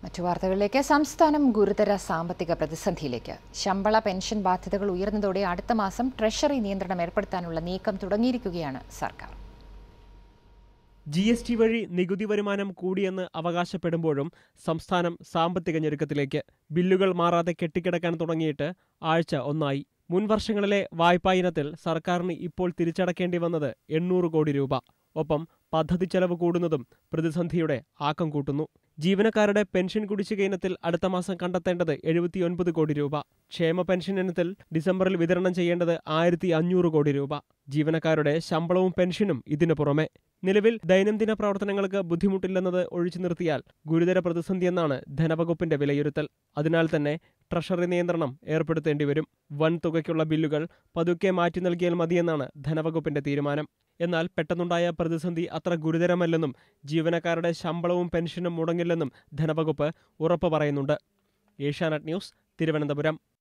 മറ്റു വാർത്തകളിലേക്ക് സംസ്ഥാനം ഗുരുതര സാമ്പത്തിക പ്രതിസന്ധിയിലേക്ക് ശമ്പള പെൻഷൻ ബാധ്യതകൾ ഉയർന്നതോടെ അടുത്ത മാസം ട്രഷറി നിയന്ത്രണം ഏർപ്പെടുത്താനുള്ള നീക്കം തുടങ്ങിയിരിക്കുകയാണ് സർക്കാർ ജി എസ് ടി വഴി നികുതി വരുമാനം കൂടിയെന്ന് അവകാശപ്പെടുമ്പോഴും സംസ്ഥാനം സാമ്പത്തിക ഞെരുക്കത്തിലേക്ക് ബില്ലുകൾ മാറാതെ കെട്ടിക്കിടക്കാൻ തുടങ്ങിയിട്ട് ആഴ്ച ഒന്നായി മുൻ വർഷങ്ങളിലെ വായ്പാ ഇനത്തിൽ സർക്കാരിന് ഇപ്പോൾ തിരിച്ചടക്കേണ്ടി വന്നത് എണ്ണൂറ് കോടി രൂപ ഒപ്പം പദ്ധതി ചെലവ് കൂടുന്നതും പ്രതിസന്ധിയുടെ ആക്കം കൂട്ടുന്നു ജീവനക്കാരുടെ പെൻഷൻ കുടിശ്ശിക ഇനത്തിൽ അടുത്ത മാസം കണ്ടെത്തേണ്ടത് എഴുപത്തിയൊൻപത് കോടി രൂപ ക്ഷേമ പെൻഷൻ ഇനത്തിൽ ഡിസംബറിൽ വിതരണം ചെയ്യേണ്ടത് ആയിരത്തി അഞ്ഞൂറ് കോടി രൂപ ജീവനക്കാരുടെ ശമ്പളവും പെൻഷനും ഇതിനു പുറമെ നിലവിൽ ദൈനംദിന പ്രവർത്തനങ്ങൾക്ക് ബുദ്ധിമുട്ടില്ലെന്നത് ഒഴിച്ചു നിർത്തിയാൽ ഗുരുതര പ്രതിസന്ധിയെന്നാണ് ധനവകുപ്പിന്റെ വിലയിരുത്തൽ അതിനാൽ തന്നെ ട്രഷറി നിയന്ത്രണം ഏർപ്പെടുത്തേണ്ടി വരും വൻ തുകയ്ക്കുള്ള ബില്ലുകൾ പതുക്കെ മാറ്റി നൽകിയാൽ മതിയെന്നാണ് ധനവകുപ്പിന്റെ തീരുമാനം എന്നാൽ പെട്ടെന്നുണ്ടായ പ്രതിസന്ധി അത്ര ഗുരുതരമല്ലെന്നും ജീവനക്കാരുടെ ശമ്പളവും പെൻഷനും മുടങ്ങില്ലെന്നും ധനവകുപ്പ് ഉറപ്പു പറയുന്നുണ്ട് ഏഷ്യാനെറ്റ് ന്യൂസ് തിരുവനന്തപുരം